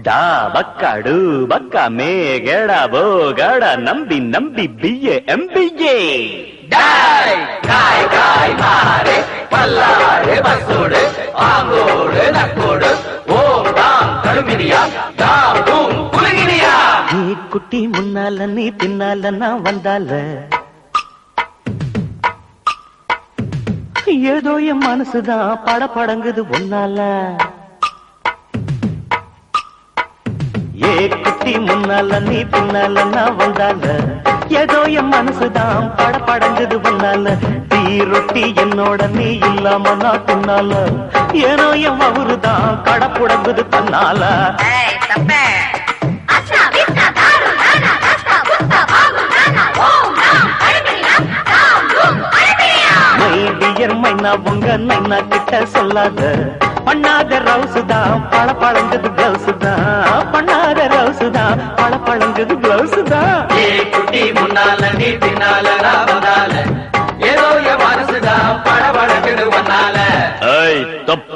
டா பக்காடு பக்கா மே கேடா போ காடா நம்பி நம்பி பிஏ எம்பிஏ டாய் காய் காய் மாறு பல்லாடு பசோடு ஆங்கோடு நக்கோடு ஓம் தாம் கடுமினியா தாம் தூம் குலுங்கினியா நீ குட்டி முன்னால நீ பின்னால நான் வந்தால ஏதோ என் மனசுதான் பட படங்குது ஒன்னால ஏ குட்டி முன்னால நீ பின்னால நான் வந்தால ஏதோ என் மனசுதான் பட படங்குது ஒன்னால தீ ரொட்டி என்னோட நீ இல்லாம நான் பின்னால ஏனோ என் அவருதான் கட புடங்குது தன்னால ஏய் தப்பே அச்சா வித்தா தாரு நானா தஸ்தா புத்தா பாகு நானா ஓம் நாம் அழுபியா தாம் தூம் அழுபியா மை டியர் மைனா உங்க நைனா கிட்ட சொல்லாத பண்ணாத ரவுசு தான் பழ பழங்குது பிளவுஸ் தான் பண்ணாத ரவுசு தான் பழ பழங்குது பிளவுஸ் தான் ஏ குட்டி முன்னால நீ பின்னால நான் வந்தால ஏதோ என் மனசுதான் படபடக்குது ஒன்னால ஏய் தொப்ப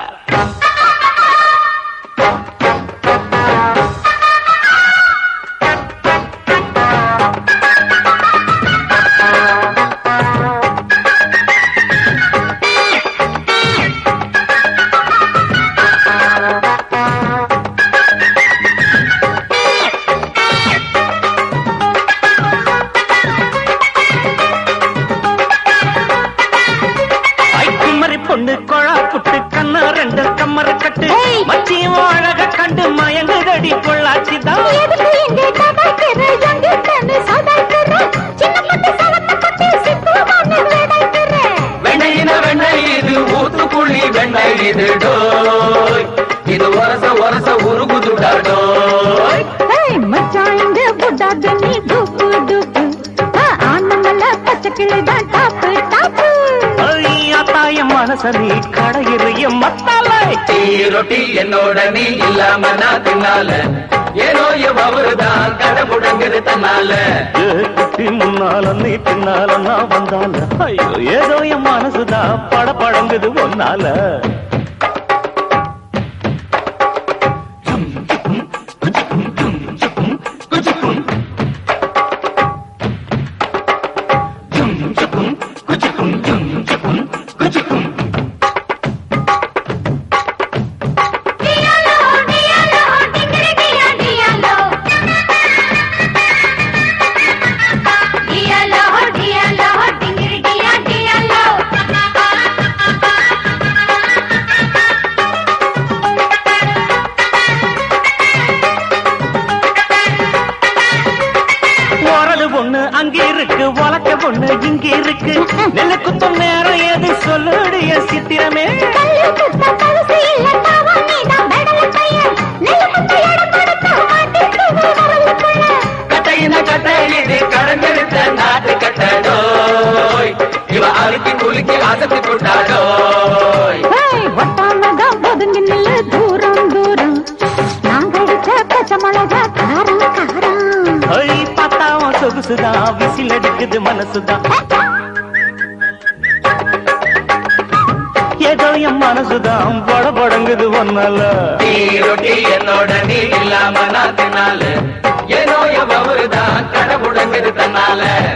ஐக்குமரி பொண்ணு கொழா புட்டு கண்ணா ரெண்டு கம்மர கட்டு ஏய். மச்சி அழக கண்டு மயங்குதடி பொள்ளாச்சி தான் எதுக்கு இங்கே கதைக்கிற எங்கிட்டன்னு சதைக்கிற சின்ன பட்டு சவத்த பட்டு சிக்குவான்னு வேடைக்கிற வெண்ணையின வெண்ணெய் இது ஊத்துக்குழி வெண்ணெய் இது டோய் இது ஒரச ஒரச உருகுதுடா டோய் ஏய் மச்சான் இந்த புட்டாத நீ டூப்பு டூப்பு ஆனமல்ல பச்சை கிளிதான் டாப்பு டாப்பு ஐயா தாய மனச நீ கடையிறைய மத்தாலை டீ ரொட்டி என்னோட நீ இல்லாம நான் தின்னால ஏனோ என் அவருதான் கடை முடங்குது தன்னால ஏ குட்டி முன்னால நீ பின்னால நான் வந்தால ஐயோ ஏதோ என் மனசுதான் பட படங்குது ஒன்னால டியாலோ டியாலோ டிங்கிரி டியா டியாலோ டியாலோ டியாலோ டிங்கிரி டியா டியாலோ ஓரது பொண்ணு அங்க இருக்கு உலக்க பொண்ணு இங்க இருக்கு நெல்லு குத்தம் நேரம் எது சொல்லுடைய சித்திரமே கல்லு குத்த கலசி இல்ல தாவா நீதான் பெடல பையன் நெல்லு குத்த எடம் கொடுத்த மாட்டிக்கு வரலுக்குள்ள கட்டையின கட்டை இது கடந்தெடுத்த நாட்டு கட்டடோய் இவ அழுக்கி குலுக்கி அசத்தி போட்டாடோய் ஏய் ஒட்டாமதா ஒதுங்கி நில்லு தூரம் தூரம் நாங்க அடிச்ச பச்சை மிளகா காரம் காரம் ஐ பார்த்தாவும் சொகுசுதான் விசில் அடிக்குது மனசுதான் ஏதோ என் மனசுதான் பட படங்குது ஒன்னால டீ ரொட்டி என்னோட நீ இல்லாம நான் தின்னால ஏனோ என் அவருதான் கடை முடங்குது தன்னால